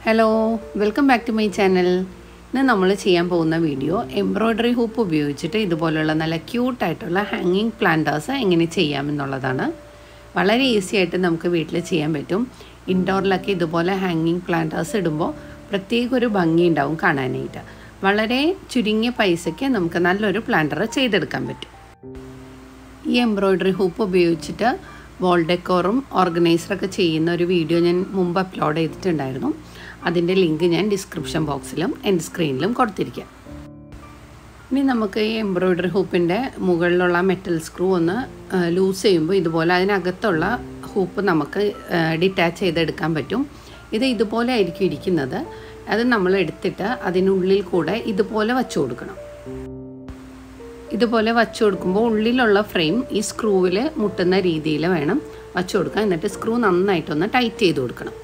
hello welcome back to my channel ഇന്ന് നമ്മൾ ചെയ്യാൻ പോകുന്ന വീഡിയോ എംബ്രോയ്ഡറി ഹൂപ്പ് ഉപയോഗിച്ചിട്ട് ഇതുപോലുള്ള നല്ല ക്യൂട്ടായിട്ടുള്ള ഹാങ്ങിങ് പ്ലാന്റേഴ്സ് എങ്ങനെ ചെയ്യാമെന്നുള്ളതാണ് വളരെ ഈസി ആയിട്ട് നമുക്ക് വീട്ടിൽ ചെയ്യാൻ പറ്റും ഇൻഡോറിലൊക്കെ ഇതുപോലെ ഹാങ്ങിങ് പ്ലാന്റേഴ്സ് ഇടുമ്പോൾ പ്രത്യേക ഒരു ഭംഗി ഉണ്ടാവും കാണാനായിട്ട് വളരെ ചുരുങ്ങിയ പൈസയ്ക്ക് നമുക്ക് നല്ലൊരു പ്ലാന്റർ ചെയ്തെടുക്കാൻ പറ്റും ഈ എംബ്രോയ്ഡറി ഹൂപ്പ് ഉപയോഗിച്ചിട്ട് വോൾ ഡെക്കോറും ഓർഗനൈസറൊക്കെ ചെയ്യുന്ന ഒരു വീഡിയോ ഞാൻ മുമ്പ് അപ്ലോഡ് ചെയ്തിട്ടുണ്ടായിരുന്നു അതിൻ്റെ ലിങ്ക് ഞാൻ ഡിസ്ക്രിപ്ഷൻ ബോക്സിലും എൻ്റെ സ്ക്രീനിലും കൊടുത്തിരിക്കാം ഇനി നമുക്ക് ഈ എംബ്രോയ്ഡറി ഹൂപ്പിൻ്റെ മുകളിലുള്ള മെറ്റൽ സ്ക്രൂ ഒന്ന് ലൂസ് ചെയ്യുമ്പോൾ ഇതുപോലെ അതിനകത്തുള്ള ഹൂപ്പ് നമുക്ക് ഡിറ്റാച്ച് ചെയ്തെടുക്കാൻ പറ്റും ഇത് ഇതുപോലെ ആയിരിക്കും ഇരിക്കുന്നത് അത് നമ്മൾ എടുത്തിട്ട് അതിനുള്ളിൽ കൂടെ ഇതുപോലെ വച്ചു കൊടുക്കണം ഇതുപോലെ വച്ചു കൊടുക്കുമ്പോൾ ഉള്ളിലുള്ള ഫ്രെയിം ഈ സ്ക്രൂവിൽ മുട്ടുന്ന രീതിയിൽ വേണം വച്ചു കൊടുക്കാൻ എന്നിട്ട് സ്ക്രൂ നന്നായിട്ടൊന്ന് ടൈറ്റ് ചെയ്ത് കൊടുക്കണം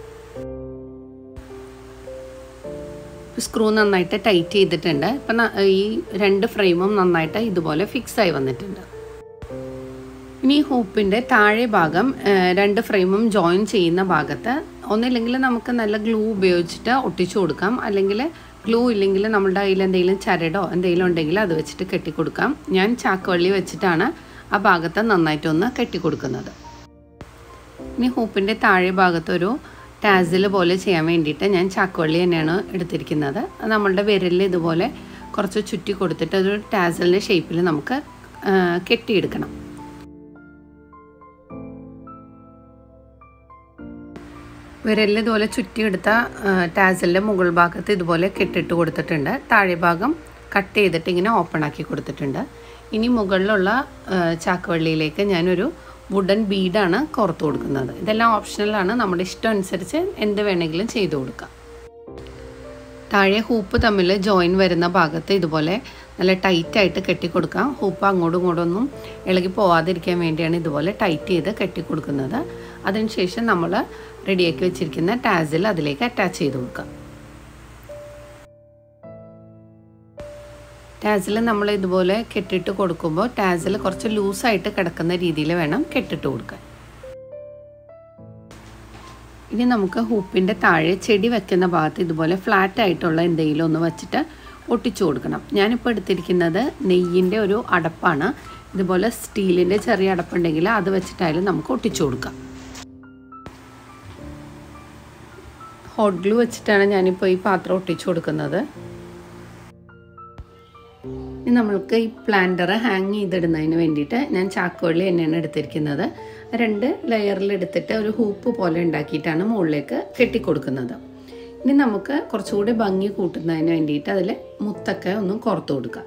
സ്ക്രൂ നന്നായിട്ട് ടൈറ്റ് ചെയ്തിട്ടുണ്ട് ഇപ്പം ഈ രണ്ട് ഫ്രെയിമും നന്നായിട്ട് ഇതുപോലെ ഫിക്സ് ആയി വന്നിട്ടുണ്ട് ഇനി ഹൂപ്പിൻ്റെ താഴെ ഭാഗം രണ്ട് ഫ്രെയിമും ജോയിൻ ചെയ്യുന്ന ഭാഗത്ത് ഒന്നില്ലെങ്കിൽ നമുക്ക് നല്ല ഗ്ലൂ ഉപയോഗിച്ചിട്ട് ഒട്ടിച്ചു കൊടുക്കാം അല്ലെങ്കിൽ ഗ്ലൂ ഇല്ലെങ്കിൽ നമ്മുടെ കയ്യിൽ എന്തെങ്കിലും ചരടോ എന്തെങ്കിലും ഉണ്ടെങ്കിൽ അത് വെച്ചിട്ട് കെട്ടിക്കൊടുക്കാം ഞാൻ ചാക്കുവള്ളി വെച്ചിട്ടാണ് ആ ഭാഗത്ത് നന്നായിട്ടൊന്ന് കെട്ടിക്കൊടുക്കുന്നത് ഇനി ഹൂപ്പിൻ്റെ താഴെ ഭാഗത്തൊരു ടാസിൽ പോലെ ചെയ്യാൻ വേണ്ടിയിട്ട് ഞാൻ ചാക്കുവള്ളി തന്നെയാണ് എടുത്തിരിക്കുന്നത് നമ്മളുടെ വിരലിൽ ഇതുപോലെ കുറച്ച് ചുറ്റി കൊടുത്തിട്ട് ഒരു ടാസലിൻ്റെ ഷേപ്പിൽ നമുക്ക് കെട്ടിയെടുക്കണം വിരലിൽ ഇതുപോലെ ചുറ്റിയെടുത്ത ടാസലിൻ്റെ മുകൾ ഭാഗത്ത് ഇതുപോലെ കെട്ടിട്ട് കൊടുത്തിട്ടുണ്ട് താഴെ ഭാഗം കട്ട് ചെയ്തിട്ട് ഇങ്ങനെ ഓപ്പൺ ആക്കി കൊടുത്തിട്ടുണ്ട് ഇനി മുകളിലുള്ള ചാക്കുവള്ളിയിലേക്ക് ഞാനൊരു വുഡൻ ബീഡാണ് കോർത്ത് കൊടുക്കുന്നത് ഇതെല്ലാം ഓപ്ഷണലാണ് നമ്മുടെ ഇഷ്ടം അനുസരിച്ച് എന്ത് വേണമെങ്കിലും ചെയ്തു കൊടുക്കാം താഴെ ഹൂപ്പ് തമ്മിൽ ജോയിൻ വരുന്ന ഭാഗത്ത് ഇതുപോലെ നല്ല ടൈറ്റായിട്ട് കെട്ടിക്കൊടുക്കാം ഹൂപ്പ് അങ്ങോട്ടും ഇങ്ങോട്ടും ഒന്നും ഇളകി പോവാതിരിക്കാൻ വേണ്ടിയാണ് ഇതുപോലെ ടൈറ്റ് ചെയ്ത് കെട്ടിക്കൊടുക്കുന്നത് അതിനുശേഷം നമ്മൾ റെഡിയാക്കി വെച്ചിരിക്കുന്ന ടാസിൽ അതിലേക്ക് അറ്റാച്ച് ചെയ്ത് കൊടുക്കാം ടാസിൽ നമ്മൾ ഇതുപോലെ കെട്ടിട്ട് കൊടുക്കുമ്പോൾ ടാസിൽ കുറച്ച് ലൂസായിട്ട് കിടക്കുന്ന രീതിയിൽ വേണം കെട്ടിട്ട് കൊടുക്കാൻ ഇനി നമുക്ക് ഹൂപ്പിൻ്റെ താഴെ ചെടി വെക്കുന്ന ഭാഗത്ത് ഇതുപോലെ ഫ്ലാറ്റ് ആയിട്ടുള്ള എന്തെങ്കിലും ഒന്ന് വെച്ചിട്ട് ഒട്ടിച്ചു കൊടുക്കണം ഞാനിപ്പോൾ എടുത്തിരിക്കുന്നത് നെയ്യിൻ്റെ ഒരു അടപ്പാണ് ഇതുപോലെ സ്റ്റീലിൻ്റെ ചെറിയ അടപ്പുണ്ടെങ്കിൽ അത് വെച്ചിട്ടായാലും നമുക്ക് ഒട്ടിച്ചു കൊടുക്കാം ഹോട്ട് ഗ്ലൂ വെച്ചിട്ടാണ് ഞാനിപ്പോൾ ഈ പാത്രം ഒട്ടിച്ചു കൊടുക്കുന്നത് ഇനി നമ്മൾക്ക് ഈ പ്ലാന്റർ ഹാങ് ചെയ്തിടുന്നതിന് വേണ്ടിയിട്ട് ഞാൻ ചാക്കുവള്ളി തന്നെയാണ് എടുത്തിരിക്കുന്നത് രണ്ട് ലെയറിൽ എടുത്തിട്ട് ഒരു ഹൂപ്പ് പോലെ ഉണ്ടാക്കിയിട്ടാണ് മുകളിലേക്ക് കെട്ടിക്കൊടുക്കുന്നത് ഇനി നമുക്ക് കുറച്ചുകൂടി ഭംഗി കൂട്ടുന്നതിന് വേണ്ടിയിട്ട് അതിൽ മുത്തൊക്കെ ഒന്ന് കുറത്ത് കൊടുക്കാം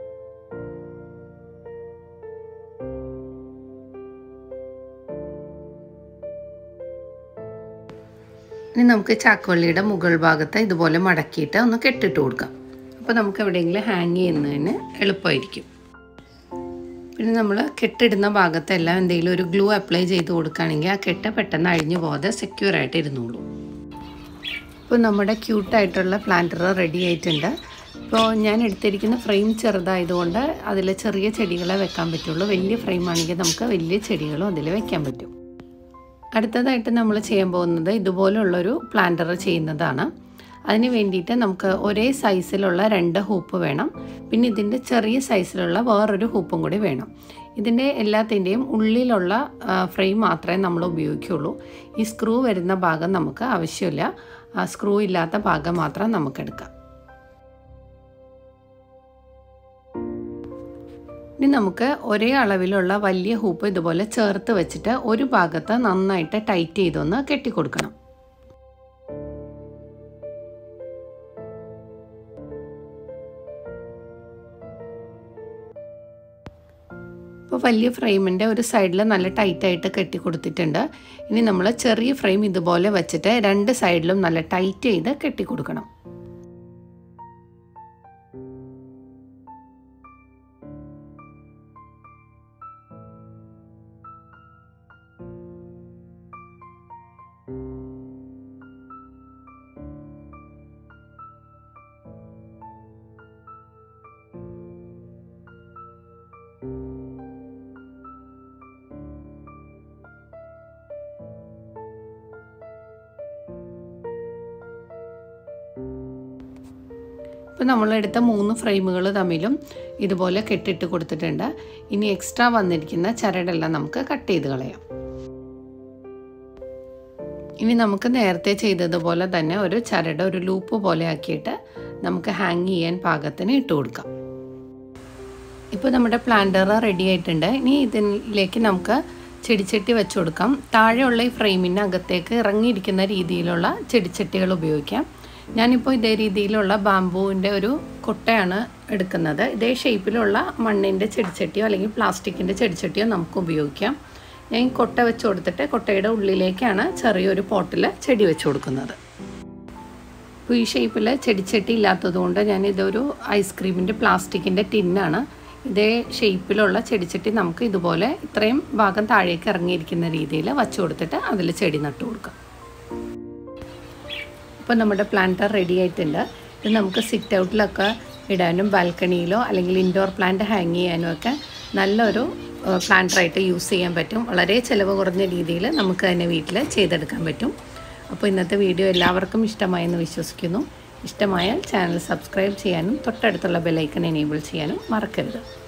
ഇനി നമുക്ക് ചാക്കുവള്ളിയുടെ മുകൾ ഭാഗത്ത് ഇതുപോലെ മടക്കിയിട്ട് ഒന്ന് കെട്ടിട്ട് കൊടുക്കാം അപ്പോൾ നമുക്ക് എവിടെയെങ്കിലും ഹാങ് ചെയ്യുന്നതിന് എളുപ്പമായിരിക്കും പിന്നെ നമ്മൾ കെട്ടിടുന്ന ഭാഗത്തെല്ലാം എന്തെങ്കിലും ഒരു ഗ്ലൂ അപ്ലൈ ചെയ്ത് കൊടുക്കുകയാണെങ്കിൽ ആ കെട്ട് പെട്ടെന്ന് അഴിഞ്ഞു പോകാതെ സെക്യൂർ ആയിട്ട് ഇരുന്നോളൂ ഇപ്പോൾ നമ്മുടെ ക്യൂട്ടായിട്ടുള്ള പ്ലാന്റർ റെഡി ആയിട്ടുണ്ട് ഇപ്പോൾ ഞാൻ എടുത്തിരിക്കുന്ന ഫ്രെയിം ചെറുതായതുകൊണ്ട് അതിൽ ചെറിയ ചെടികളെ വെക്കാൻ പറ്റുള്ളൂ വലിയ ഫ്രെയിം ആണെങ്കിൽ നമുക്ക് വലിയ ചെടികളും അതിൽ വെക്കാൻ പറ്റും അടുത്തതായിട്ട് നമ്മൾ ചെയ്യാൻ പോകുന്നത് ഇതുപോലുള്ളൊരു പ്ലാന്റർ ചെയ്യുന്നതാണ് അതിന് വേണ്ടിയിട്ട് നമുക്ക് ഒരേ സൈസിലുള്ള രണ്ട് ഹൂപ്പ് വേണം പിന്നെ ഇതിൻ്റെ ചെറിയ സൈസിലുള്ള വേറൊരു ഹൂപ്പും കൂടി വേണം ഇതിൻ്റെ എല്ലാത്തിൻ്റെയും ഉള്ളിലുള്ള ഫ്രെയിം മാത്രമേ നമ്മൾ ഉപയോഗിക്കുകയുള്ളൂ ഈ സ്ക്രൂ വരുന്ന ഭാഗം നമുക്ക് ആവശ്യമില്ല ആ സ്ക്രൂ ഇല്ലാത്ത ഭാഗം മാത്രം നമുക്കെടുക്കാം ഇനി നമുക്ക് ഒരേ അളവിലുള്ള വലിയ ഹൂപ്പ് ഇതുപോലെ ചേർത്ത് വെച്ചിട്ട് ഒരു ഭാഗത്ത് നന്നായിട്ട് ടൈറ്റ് ചെയ്തൊന്ന് കെട്ടിക്കൊടുക്കണം ഇപ്പോൾ വലിയ ഫ്രെയിമിൻ്റെ ഒരു സൈഡിൽ നല്ല ടൈറ്റായിട്ട് കെട്ടി കൊടുത്തിട്ടുണ്ട് ഇനി നമ്മൾ ചെറിയ ഫ്രെയിം ഇതുപോലെ വെച്ചിട്ട് രണ്ട് സൈഡിലും നല്ല ടൈറ്റ് ചെയ്ത് കെട്ടി കൊടുക്കണം ഇപ്പോൾ നമ്മളെടുത്ത മൂന്ന് ഫ്രെയിമുകൾ തമ്മിലും ഇതുപോലെ കെട്ടിട്ട് കൊടുത്തിട്ടുണ്ട് ഇനി എക്സ്ട്രാ വന്നിരിക്കുന്ന ചരടെല്ലാം നമുക്ക് കട്ട് ചെയ്ത് കളയാം ഇനി നമുക്ക് നേരത്തെ ചെയ്തതുപോലെ തന്നെ ഒരു ചരട് ഒരു ലൂപ്പ് പോലെ ആക്കിയിട്ട് നമുക്ക് ഹാങ് ചെയ്യാൻ പാകത്തിന് ഇട്ട് കൊടുക്കാം ഇപ്പോൾ നമ്മുടെ പ്ലാന്റർ റെഡി ആയിട്ടുണ്ട് ഇനി ഇതിലേക്ക് നമുക്ക് ചെടിച്ചട്ടി വെച്ച് കൊടുക്കാം താഴെയുള്ള ഈ ഫ്രെയിമിന് അകത്തേക്ക് ഇറങ്ങിയിരിക്കുന്ന രീതിയിലുള്ള ചെടിച്ചട്ടികൾ ഉപയോഗിക്കാം ഞാനിപ്പോൾ ഇതേ രീതിയിലുള്ള ബാംബുവിൻ്റെ ഒരു കൊട്ടയാണ് എടുക്കുന്നത് ഇതേ ഷേപ്പിലുള്ള മണ്ണിൻ്റെ ചെടിച്ചട്ടിയോ അല്ലെങ്കിൽ പ്ലാസ്റ്റിക്കിൻ്റെ ചെടിച്ചട്ടിയോ നമുക്ക് ഉപയോഗിക്കാം ഞാൻ ഈ കൊട്ട വെച്ച് കൊടുത്തിട്ട് കൊട്ടയുടെ ഉള്ളിലേക്കാണ് ചെറിയൊരു പോട്ടിൽ ചെടി വെച്ച് കൊടുക്കുന്നത് അപ്പോൾ ഈ ഷേപ്പിൽ ചെടിച്ചട്ടി ഇല്ലാത്തതുകൊണ്ട് ഞാൻ ഇതൊരു ഐസ്ക്രീമിൻ്റെ പ്ലാസ്റ്റിക്കിൻ്റെ ടിന്നാണ് ഇതേ ഷേപ്പിലുള്ള ചെടിച്ചട്ടി നമുക്ക് ഇതുപോലെ ഇത്രയും ഭാഗം താഴേക്ക് ഇറങ്ങിയിരിക്കുന്ന രീതിയിൽ വച്ച് കൊടുത്തിട്ട് അതിൽ ചെടി നട്ടു കൊടുക്കാം ഇപ്പോൾ നമ്മുടെ പ്ലാന്റർ റെഡി ആയിട്ടുണ്ട് ഇത് നമുക്ക് സിറ്റ് ഔട്ടിലൊക്കെ ഇടാനും ബാൽക്കണിയിലോ അല്ലെങ്കിൽ ഇൻഡോർ പ്ലാന്റ് ഹാങ് ചെയ്യാനും ഒക്കെ നല്ലൊരു പ്ലാന്ററായിട്ട് യൂസ് ചെയ്യാൻ പറ്റും വളരെ ചിലവ് കുറഞ്ഞ രീതിയിൽ നമുക്ക് തന്നെ വീട്ടിൽ ചെയ്തെടുക്കാൻ പറ്റും അപ്പോൾ ഇന്നത്തെ വീഡിയോ എല്ലാവർക്കും ഇഷ്ടമായെന്ന് വിശ്വസിക്കുന്നു ഇഷ്ടമായാൽ ചാനൽ സബ്സ്ക്രൈബ് ചെയ്യാനും തൊട്ടടുത്തുള്ള ബെലൈക്കൺ എനേബിൾ ചെയ്യാനും മറക്കരുത്